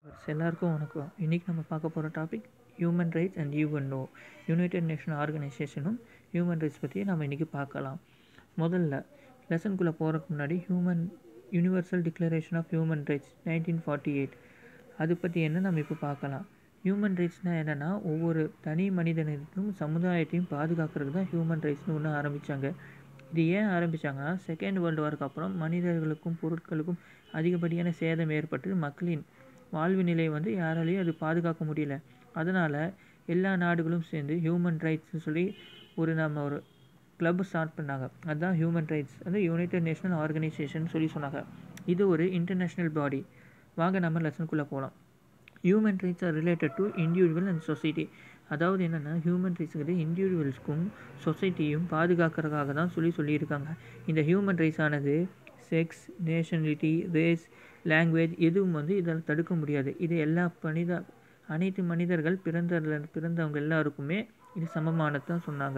எல்லாருக்கும் வணக்கம் இன்றைக்கி நம்ம பார்க்க போகிற topic human rights and UNO united nation ஆர்கனைசேஷனும் ஹியூமன் ரைட்ஸ் பற்றி நம்ம இன்றைக்கி பார்க்கலாம் முதல்ல லெசனுக்குள்ளே போகிறதுக்கு முன்னாடி human universal declaration of human rights nineteen forty eight அது பற்றி என்ன நம்ம இப்போ பார்க்கலாம் ஹியூமன் ரைட்ஸ்னால் என்னென்னா ஒவ்வொரு தனி மனிதனுக்கும் சமுதாயத்தையும் பாதுகாக்கிறதுக்கு தான் ஹியூமன் ரைட்ஸ்னு ஒன்று ஆரம்பித்தாங்க இது ஏன் ஆரம்பித்தாங்கன்னா செகண்ட் வேர்ல்டு வாருக்கு அப்புறம் மனிதர்களுக்கும் பொருட்களுக்கும் அதிகப்படியான சேதம் ஏற்பட்டு மக்களின் வாழ்வு நிலை வந்து யாராலையும் அது பாதுகாக்க முடியல அதனால் எல்லா நாடுகளும் சேர்ந்து ஹியூமன் ரைட்ஸ்னு சொல்லி ஒரு நம்ம ஒரு கிளப் ஸ்டார்ட் பண்ணாங்க அதுதான் ஹியூமன் ரைட்ஸ் வந்து யுனைடெட் நேஷனல் ஆர்கனைசேஷன் சொல்லி சொன்னாங்க இது ஒரு இன்டர்நேஷ்னல் பாடி வாங்க நம்ம லெசனுக்குள்ளே போகலாம் human rights are related to individual and society அதாவது என்னென்னா ஹியூமன் ரைட்ஸுங்கிறது இண்டிவிஜுவல்ஸ்க்கும் சொசைட்டியும் பாதுகாக்கிறதுக்காக தான் சொல்லி சொல்லியிருக்காங்க இந்த ஹியூமன் ரைட்ஸ் ஆனது செக்ஸ் நேஷனாலிட்டி ரேஸ் லாங்குவேஜ் எதுவும் வந்து இதில் தடுக்க முடியாது இது எல்லா மனித அனைத்து மனிதர்கள் பிறந்ததுல பிறந்தவங்க எல்லாருக்குமே இது சமமானதான் சொன்னாங்க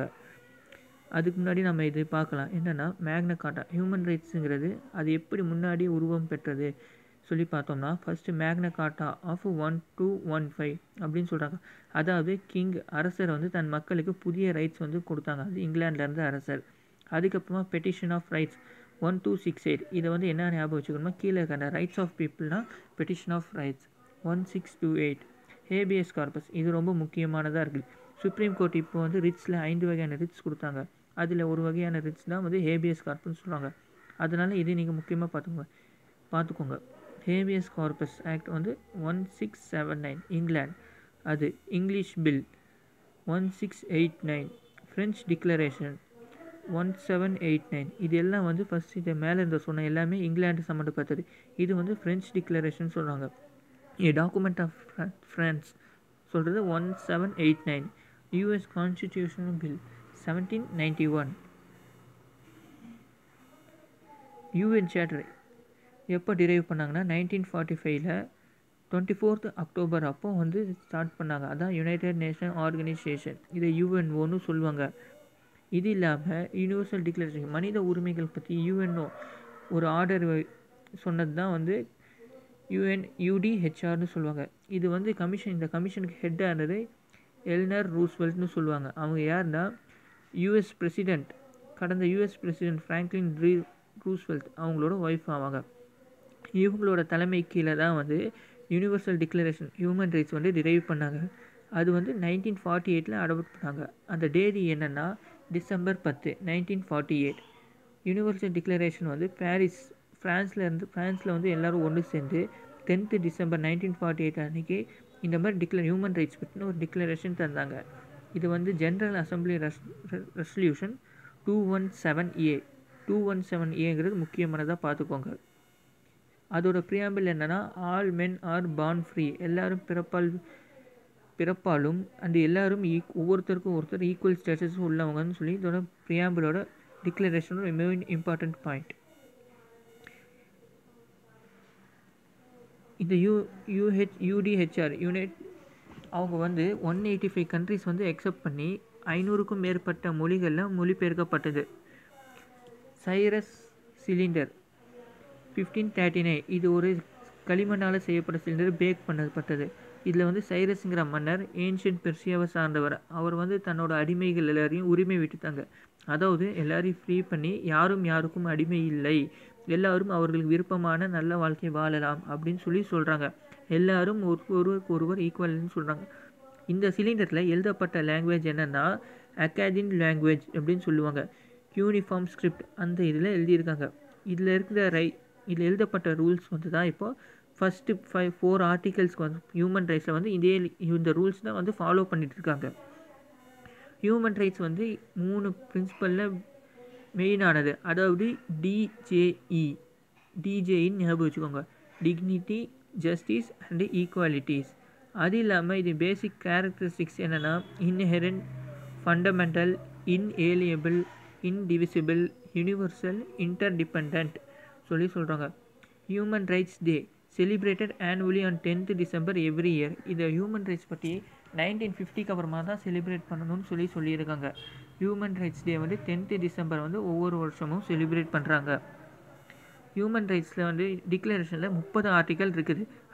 அதுக்கு முன்னாடி நம்ம இது பார்க்கலாம் என்னென்னா மேக்ன காட்டா ஹியூமன் ரைட்ஸுங்கிறது அது எப்படி முன்னாடி உருவம் பெற்றது சொல்லி பார்த்தோம்னா first Magna Carta of one two one five அப்படின்னு சொல்கிறாங்க அதாவது கிங் அரசர் வந்து தன் மக்களுக்கு புதிய ரைட்ஸ் வந்து கொடுத்தாங்க அது இங்கிலாந்துலேருந்து அரசர் அதுக்கப்புறமா petition of rights one two six eight இதை வந்து என்ன ஞாபகம் வச்சுக்கணுமா கீழே இருக்க ரைட்ஸ் ஆஃப் பீப்புள்னா petition of rights one six two eight habeas corpus இது ரொம்ப முக்கியமானதாக இருக்குது சுப்ரீம் கோர்ட் இப்போ வந்து ரிட்ஸில் ஐந்து வகையான ரிட்ஸ் கொடுத்தாங்க அதில் ஒரு வகையான ரிட்ஸ் தான் வந்து ஹேபியஸ் கார்பஸ்னு சொல்கிறாங்க அதனால் இது நீங்கள் முக்கியமாக பார்த்துக்கோங்க பார்த்துக்கோங்க ஹேபியஸ் கார்பஸ் ஆக்ட் வந்து one six seven nine England அது English bill one six eight nine French declaration one seven eight nine இது எல்லாம் வந்து ஃபஸ்ட் இது மேலே இருந்த சொன்ன எல்லாமே இங்கிலாந்து சம்மந்தப்பட்டது இது வந்து ஃப்ரெஞ்ச் டிக்ளரேஷன் சொல்கிறாங்க ஏ டாக்குமெண்ட் ஆஃப் ஃப்ரான்ஸ் சொல்கிறது one seven eight nine US constitutional bill seventeen ninety one UN charter எப்போ டிரைவ் பண்ணாங்கன்னா நைன்டீன் ஃபார்ட்டி ஃபைவ்ல டுவெண்ட்டி ஃபோர்த் அக்டோபர் அப்போ வந்து ஸ்டார்ட் பண்ணாங்க அதான் யுனைடெட் நேஷன் ஆர்கனைசேஷன் இதை யூஎன்ஓன்னு சொல்லுவாங்க இது இல்லாமல் யூனிவர்சல் டிக்ளரேஷன் மனித உரிமைகள் பற்றி யூஎன்ஓ ஒரு ஆர்டர் சொன்னது தான் வந்து யூஎன் யூடிஹெச்ஆர்னு சொல்லுவாங்க இது வந்து கமிஷன் இந்த கமிஷனுக்கு ஹெட்டானது எல்னர் ரூஸ்வெல்ட்னு சொல்லுவாங்க அவங்க யாருன்னா யூஎஸ் பிரசிடெண்ட் கடந்த யூஎஸ் பிரசிடெண்ட் ஃப்ராங்க்லின் ரீ ரூஸ்வெல்ட் அவங்களோட ஒய்ஃப் ஆவாங்க இவங்களோட தலைமை கீழே தான் வந்து யூனிவர்சல் டிக்ளரேஷன் ஹியூமன் ரைட்ஸ் வந்து டிரைவ் பண்ணாங்க அது வந்து நைன்டீன் ஃபார்ட்டி எயிட்டில் அடாப்ட் பண்ணாங்க அந்த டேதி என்னென்னா டிசம்பர் பத்து nineteen forty eight universal declaration வந்து பாரிஸ் ஃப்ரான்ஸில் இருந்து ஃப்ரான்ஸில் வந்து எல்லோரும் ஒன்று சேர்ந்து tenth December nineteen forty eight அன்றைக்கி இந்த மாதிரி டிக்ளர் ஹியூமன் ரைட்ஸ் பற்றின ஒரு டிக்ளரேஷன் தந்தாங்க இது வந்து general assembly res resolution two one seven A two one seven ஏங்கிறது முக்கியமானதாக பார்த்துக்கோங்க அதோட ப்ரியாம்பிள் என்னென்னா all men are born free எல்லோரும் பிறப்பால் பிறப்பாலும் அண்ட் எல்லோரும் ஈக் ஒவ்வொருத்தருக்கும் ஒருத்தர் ஈக்குவல் ஸ்டேட்டஸ் உள்ளவங்கன்னு சொல்லி இதோட ப்ரியாம்பிளோட டிக்ளரேஷனோட மெயின் இம்பார்ட்டண்ட் பாயிண்ட் இந்த யூ யூஹெச் யூடிஹெச்ஆர் யூனைட் அவங்க வந்து ஒன் எயிட்டி ஃபைவ் கண்ட்ரிஸ் வந்து எக்ஸப்ட் பண்ணி ஐநூறுக்கும் மேற்பட்ட மொழிகளில் மொழிபெயர்க்கப்பட்டது Cyrus cylinder fifteen thirty nine இது ஒரு களிமண்ணால் செய்யப்பட்ட சிலிண்டர் பேக் பண்ணப்பட்டது இதில் வந்து சைரஸுங்கிற மன்னர் ஏன்ஷியன் பெர்சியாவை சார்ந்தவர் அவர் வந்து தன்னோட அடிமைகள் எல்லாரையும் உரிமை விட்டுத்தாங்க அதாவது எல்லாரையும் ஃப்ரீ பண்ணி யாரும் யாருக்கும் அடிமை இல்லை எல்லாரும் அவர்களுக்கு விருப்பமான நல்ல வாழ்க்கை வாழலாம் அப்படின்னு சொல்லி சொல்கிறாங்க எல்லாரும் ஒரு ஒருவருக்கு ஒருவர் ஈக்குவல்னு சொல்கிறாங்க இந்த சிலிண்டரில் எழுதப்பட்ட லாங்குவேஜ் என்னென்னா அகாடின் லாங்குவேஜ் அப்படின்னு சொல்லுவாங்க யூனிஃபார்ம் ஸ்கிரிப்ட் அந்த இதில் எழுதியிருக்காங்க இதில் இருக்கிற ரை இதில் எழுதப்பட்ட ரூல்ஸ் வந்து தான் இப்போது ஃபஸ்ட்டு ஃபைவ் ஃபோர் ஆர்டிகல்ஸ்க்கு வந்து ஹியூமன் ரைட்ஸில் வந்து இதே இந்த ரூல்ஸ் தான் வந்து ஃபாலோ பண்ணிகிட்டு இருக்காங்க ஹியூமன் ரைட்ஸ் வந்து மூணு பிரின்சிபலில் மெயினானது அதாவது டிஜேஇ டிஜேஇன்னு ஞாபகம் வச்சுக்கோங்க டிக்னிட்டி ஜஸ்டிஸ் அண்டு ஈக்குவாலிட்டிஸ் அது இல்லாமல் இது பேசிக் கேரக்டரிஸ்டிக்ஸ் என்னென்னா inherent fundamental inalienable indivisible universal interdependent சொல்லி சொல்கிறாங்க human rights day celebrated annually on tenth December every year இதை ஹியூமன் ரைட்ஸ் பற்றி நைன்டீன் ஃபிஃப்டிக்கு அப்புறமா தான் செலிப்ரேட் பண்ணணும்னு சொல்லி சொல்லியிருக்காங்க ஹியூமன் ரைட்ஸ் டே வந்து டென்த்து டிசம்பர் வந்து ஒவ்வொரு வருஷமும் செலிப்ரேட் பண்ணுறாங்க ஹியூமன் ரைட்ஸில் வந்து டிக்ளரேஷனில் முப்பது ஆர்டிக்கல் இருக்குது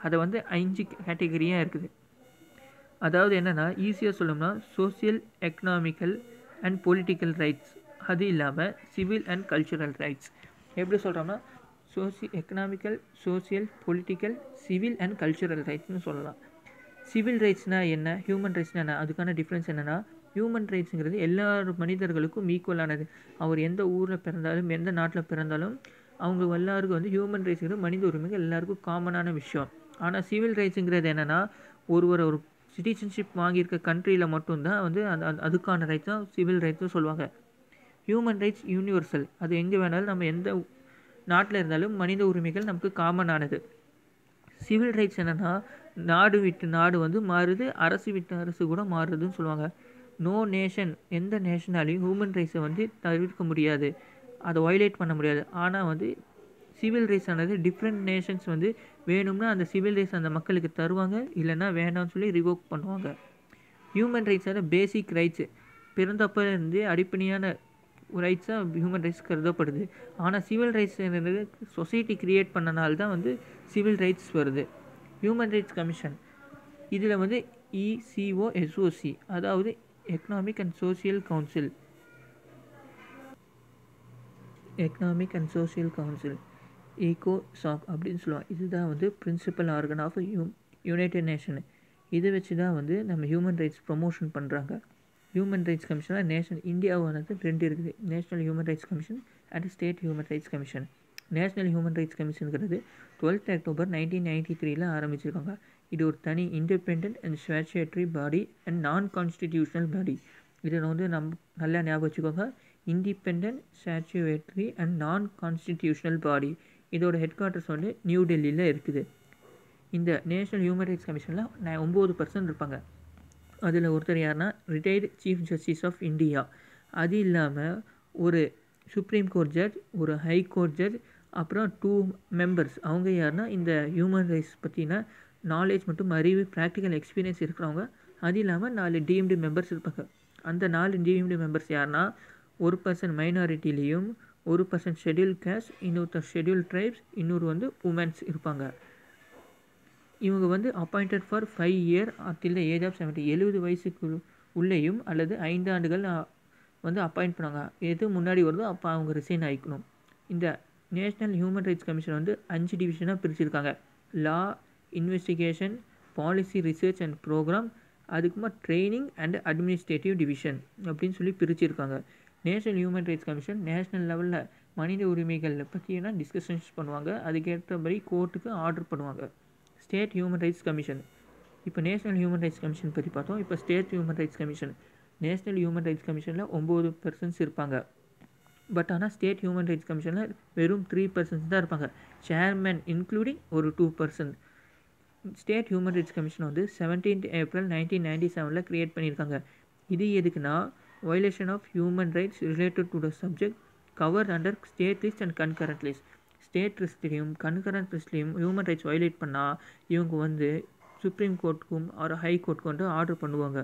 அதை வந்து அஞ்சு கேட்டகரியாக இருக்குது அதாவது என்னென்னா ஈஸியாக சொல்லணும்னா social economical and political rights அது இல்லாமல் சிவில் அண்ட் கல்ச்சுரல் ரைட்ஸ் எப்படி சொல்கிறோம்னா சோசி economical social political civil and cultural ரைட்ஸ்னு சொல்லலாம் சிவில் ரைட்ஸ்னால் என்ன ஹியூமன் ரைட்ஸ்னால் என்ன அதுக்கான டிஃப்ரென்ஸ் என்னென்னா ஹியூமன் ரைட்ஸுங்கிறது எல்லா மனிதர்களுக்கும் ஈக்குவலானது அவர் எந்த ஊரில் பிறந்தாலும் எந்த நாட்டில் பிறந்தாலும் அவங்க எல்லாருக்கும் வந்து ஹியூமன் ரைட்ஸுங்கிறது மனித உரிமைகள் எல்லாருக்கும் காமனான விஷயம் ஆனால் சிவில் ரைட்ஸுங்கிறது என்னென்னா ஒருவர் ஒரு சிட்டிசன்ஷிப் வாங்கியிருக்க கண்ட்ரியில் மட்டும்தான் வந்து அந்த அதுக்கான ரைட்ஸ் தான் சிவில் ரைட்ஸும் சொல்லுவாங்க ஹியூமன் ரைட்ஸ் யூனிவர்சல் அது எங்கே வேணாலும் நம்ம எந்த நாட்டில் இருந்தாலும் மனித உரிமைகள் நமக்கு காமனானது சிவில் ரைட்ஸ் என்னென்னா நாடு விட்டு நாடு வந்து மாறுது அரசு விட்டு அரசு கூட மாறுதுன்னு சொல்லுவாங்க நோ நேஷன் எந்த நேஷனாலையும் ஹியூமன் ரைட்ஸை வந்து தவிர்க்க முடியாது அதை வயலேட் பண்ண முடியாது ஆனால் வந்து சிவில் ரைட்ஸ் ஆனது டிஃப்ரெண்ட் நேஷன்ஸ் வந்து வேணும்னா அந்த சிவில் ரைட்ஸ் அந்த மக்களுக்கு தருவாங்க இல்லைன்னா வேண்டாம்னு சொல்லி ரிவோக் பண்ணுவாங்க ஹியூமன் ரைட்ஸான பேசிக் ரைட்ஸு பிறந்தப்ப இருந்து அடிப்படையான ரைட்ஸாக ஹியூமன் ரைட்ஸ் கருதப்படுது ஆனால் சிவில் ரைட்ஸ் சொசைட்டி க்ரியேட் பண்ணனால தான் வந்து சிவில் ரைட்ஸ் வருது ஹியூமன் ரைட்ஸ் கமிஷன் இதில் வந்து இசிஓ எஸ்ஓசி அதாவது economic and social council economic and social council ஈகோ சாக் அப்படின்னு சொல்லுவாங்க இதுதான் வந்து principal organ of U united nation இதை வச்சு தான் வந்து நம்ம ஹியூமன் ரைட்ஸ் ப்ரொமோஷன் பண்ணுறாங்க ஹியூமன் ரைட்ஸ் கமிஷனாக நேஷனல் இந்தியாவானது ரெண்டு இருக்குது national human rights commission and state human rights commission national human rights கமிஷனுங்கிறது டுவெல்த் அக்டோபர் நைன்டீன் நைன்டி த்ரீல ஆரம்பிச்சிருக்காங்க இது ஒரு தனி independent and statutory body and non constitutional body இதை வந்து நம் நல்லா ஞாபகம் வச்சுக்கோங்க independent statutory and non constitutional body இதோட ஹெட் குவார்ட்டர்ஸ் வந்து நியூ டெல்லியில் இருக்குது இந்த நேஷனல் ஹியூமன் ரைட்ஸ் கமிஷனில் நான் ஒம்பது பர்சன்ட் இருப்பாங்க அதில் ஒருத்தர் யாருன்னா retired chief justice of India அது இல்லாமல் ஒரு சுப்ரீம் கோர்ட் ஜட்ஜ் ஒரு ஹை கோர்ட் ஜட்ஜ் அப்புறம் டூ மெம்பர்ஸ் அவங்க யாருன்னா இந்த ஹியூமன் ரைட்ஸ் பற்றின நாலேஜ் மற்றும் அறிவு ப்ராக்டிக்கல் எக்ஸ்பீரியன்ஸ் இருக்கிறவங்க அது இல்லாமல் நாலு டீம்டு மெம்பர்ஸ் இருப்பாங்க அந்த நாலு டீம்டு மெம்பர்ஸ் யாருன்னா ஒரு பர்சன் மைனாரிட்டிலையும் ஒரு பர்சன் ஷெட்யூல் கேஸ்ட் இன்னொருத்தர் ஷெட்யூல் ட்ரைப்ஸ் இன்னொரு வந்து உமன்ஸ் இருப்பாங்க இவங்க வந்து appointed for five year till the age of seventy எழுபது வயசுக்கு உள்ளேயும் அல்லது ஐந்து ஆண்டுகள் வந்து அப்பாயிண்ட் பண்ணாங்க எது முன்னாடி வருதோ அப்போ அவங்க ரிசைன் ஆகிக்கணும் இந்த நேஷ்னல் ஹியூமன் ரைட்ஸ் கமிஷன் வந்து அஞ்சு டிவிஷனாக பிரிச்சிருக்காங்க law investigation policy research and programme அதுக்குமா ட்ரைனிங் அண்ட் அட்மினிஸ்ட்ரேட்டிவ் டிவிஷன் அப்படின்னு சொல்லி பிரிச்சிருக்காங்க national human rights commission national லெவலில் மனித உரிமைகள் பற்றினா டிஸ்கஷன்ஸ் பண்ணுவாங்க அதுக்கேற்றபடி கோர்ட்டுக்கு ஆர்டர் பண்ணுவாங்க ஸ்டேட் ஹியூமன் ரைட்ஸ் கமிஷன் இப்போ நேஷனல் ஹியூமன் ரைட்ஸ் கமிஷன் பற்றி பார்த்தோம் இப்போ state human rights commission national human rights கமிஷனில் ஒம்பது பர்சன்ஸ் இருப்பாங்க பட் ஆனால் ஸ்டேட் ஹியூமன் ரைட்ஸ் கமிஷனில் வெறும் த்ரீ பர்சன்ஸ் தான் இருப்பாங்க சேர்மேன் இன்க்ளூடிங் ஒரு two persons state human rights commission வந்து செவன்டீன்த் ஏப்ரல் நைன்டீன் நைன்டி செவனில் க்ரியேட் பண்ணியிருக்காங்க இது எதுக்குன்னா violation of human rights related to the subject cover under state list and concurrent list state லிஸ்ட்லேயும் concurrent லிஸ்ட்லேயும் ஹியூமன் ரைட்ஸ் வயலேட் பண்ணால் இவங்க வந்து சுப்ரீம் கோர்ட்டுக்கும் ஒரு ஹை கோர்ட்டுக்கும் வந்து ஆர்டர் பண்ணுவாங்க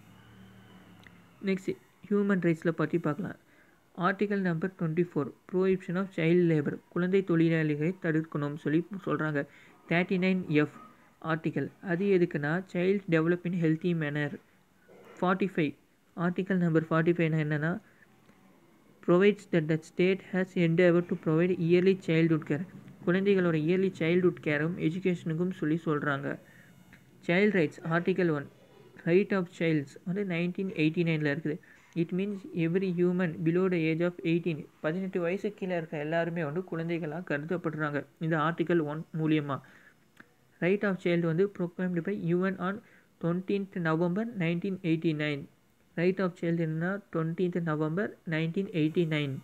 நெக்ஸ்ட் ஹியூமன் ரைட்ஸில் பற்றி பார்க்கலாம் article number twenty four prohibition of child labour குழந்தை தொழிலாளிகளை தடுக்கணும்னு சொல்லி சொல்கிறாங்க தேர்ட்டி நைன் எஃப் ஆர்டிக்கல் அது எதுக்குன்னா child develop in healthy manner forty five article number forty ஃபைவ்னா என்னென்னா provides that the state has endeavour to provide early childhood care குழந்தைகளோட early childhood கேரும் எஜுகேஷனுக்கும் சொல்லி சொல்கிறாங்க child rights article one right of childs வந்து நைன்டீன் எயிட்டி நைனில் இருக்குது it means every human below the age of eighteen பதினெட்டு வயசு கீழே இருக்க எல்லாருமே வந்து குழந்தைகளாக கருதப்படுறாங்க இந்த ஆர்டிக்கல் ஒன் மூலியமாக ரைட் ஆஃப் சைல்டு வந்து proclaimed by UN on twentieth November nineteen eighty nine right of child என்னன்னா twentieth November nineteen eighty nine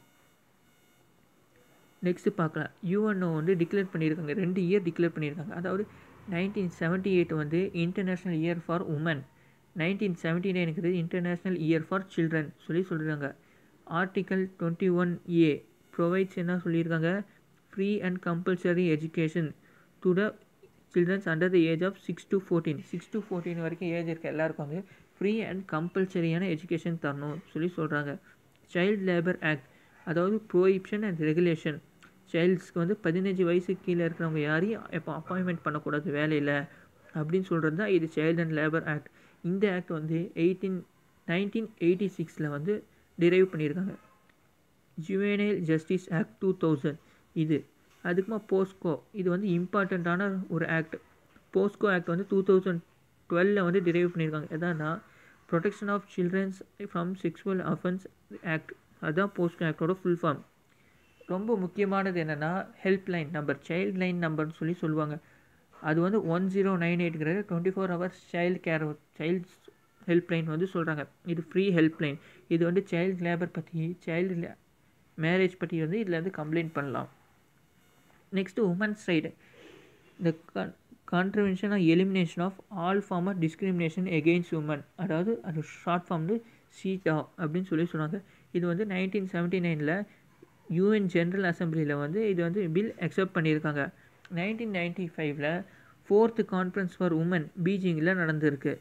next பார்க்கலாம் யூஎன்ஓ வந்து டிக்ளேர் பண்ணியிருக்காங்க ரெண்டு இயர் டிக்ளேர் பண்ணியிருக்காங்க அதாவது நைன்டீன் செவன்ட்டி எயிட் வந்து international year for women nineteen seventy நைனுக்கு international year for children சொல்லி சொல்லியிருக்காங்க article twenty one A provides என்ன சொல்லியிருக்காங்க free and compulsory education to the childrens under the age of six to fourteen six to fourteen வரைக்கும் age இருக்க எல்லாருக்கும் வந்து free and கம்பல்சரியான education தரணும் சொல்லி சொல்கிறாங்க சைல்டு லேபர் ஆக்ட் அதாவது ப்ரோஹிப்ஷன் அண்ட் ரெகுலேஷன் சைல்ட்ஸ்க்கு வந்து பதினஞ்சு வயசுக்கு கீழே இருக்கிறவங்க யாரையும் இப்போ அப்பாயின்மெண்ட் பண்ணக்கூடாது வேலையில் அப்படின்னு சொல்கிறது தான் இது சைல்ட் அண்ட் லேபர் ஆக்ட் இந்த ஆக்ட் வந்து எயிட்டீன் நைன்டீன் எயிட்டி சிக்ஸில் வந்து டிரைவ் பண்ணியிருக்காங்க juvenile justice act two thousand இது அதுக்குமா போஸ்கோ இது வந்து இம்பார்ட்டண்ட்டான ஒரு ஆக்ட் போஸ்கோ ஆக்ட் வந்து டூ தௌசண்ட் டுவெலில் வந்து டிரைவ் பண்ணியிருக்காங்க எதான்னா protection of childrens from sexual offence act அதுதான் போஸ்கோ ஆக்டோட ஃபுல் ஃபார்ம் ரொம்ப முக்கியமானது என்னென்னா help line number child line நம்பர்னு சொல்லி சொல்லுவாங்க அது வந்து one zero nine எயிட்ங்கிறது twenty four hours child care childs help line வந்து சொல்கிறாங்க இது ஃப்ரீ ஹெல்ப் லைன் இது வந்து சைல்டு லேபர் பற்றி சைல்டு மேரேஜ் பற்றி வந்து இதில் வந்து கம்ப்ளைண்ட் பண்ணலாம் நெக்ஸ்ட்டு உமன்ஸ் சைடு இந்த con convention of elimination of all form of discrimination against women அதாவது அது ஷார்ட் ஃபார்ம் வந்து சீட்டா அப்படின்னு சொல்லி சொன்னாங்க இது வந்து நைன்டீன் செவன்ட்டி நைனில் யூஎன் ஜென்ரல் அசம்பிளியில் வந்து இது வந்து பில் அக்செப்ட் பண்ணியிருக்காங்க நைன்டீன் நைன்டி ஃபைவ்ல ஃபோர்த்து கான்ஃபரன்ஸ் ஃபார் உமன் பீஜிங்கில் நடந்திருக்கு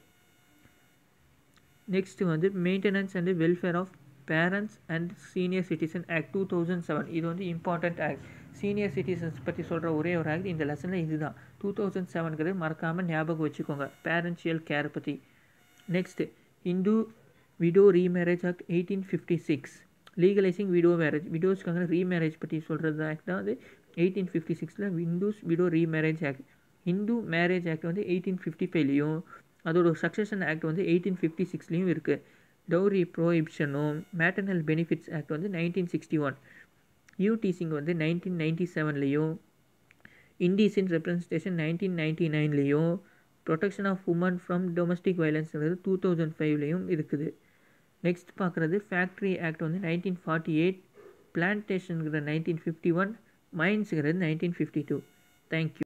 நெக்ஸ்ட் வந்து maintenance and welfare of parents and senior citizen act two thousand seven இது வந்து இம்பார்ட்டண்ட் ஆக்ட் சீனியர் சிட்டிசன்ஸ் பற்றி சொல்கிற ஒரே ஒரு ஆக்ட் இந்த லெசனில் இதுதான் டூ தௌசண்ட் செவனுங்கிறது மறக்காமல் ஞாபகம் வச்சுக்கோங்க பேரண்ட்ஷியல் கேர் பற்றி next Hindu widow remarriage act eighteen fifty six legalising widow marriage விடோஸ்க்காக ரீமேரேஜ் பற்றி சொல்கிறது ஆக்ட் தான் வந்து எயிட்டீன் ஃபிஃப்டி சிக்ஸில் windows widow remarriage act Hindu marriage act வந்து எயிட்டீன் ஃபிஃப்டி ஃபைவ்லேயும் அதோட சக்சஷன் ஆக்ட் வந்து எயிட்டீன் ஃபிஃப்டி சிக்ஸ்லேயும் இருக்குது டௌரி ப்ரோஹிபிஷனும் மேட்டர்னல் பெனிஃபிட்ஸ் ஆக்ட் வந்து நைன்டீன் சிக்ஸ்டி ஒன் யூடிசிங் வந்து நைன்டீன் நைன்டி செவன்லேயும் இண்டீசன் ரெப்ரஸன்டேஷன் நைன்டீன் நைன்டி நைன்லேயும் protection of women from domestic வயலன்ஸ்ங்கிறது டூ தௌசண்ட் ஃபைவ்லேயும் இருக்குது நெக்ஸ்ட் பார்க்குறது ஃபேக்ட்ரி ஆக்ட் வந்து நைன்டீன் ஃபார்ட்டி எயிட் பிளான்டேஷனுங்கிற நைன்டீன் ஃபிஃப்டி ஒன் மைன்ஸுங்கிறது நைன்டீன் ஃபிஃப்டி டூ தேங்க்யூ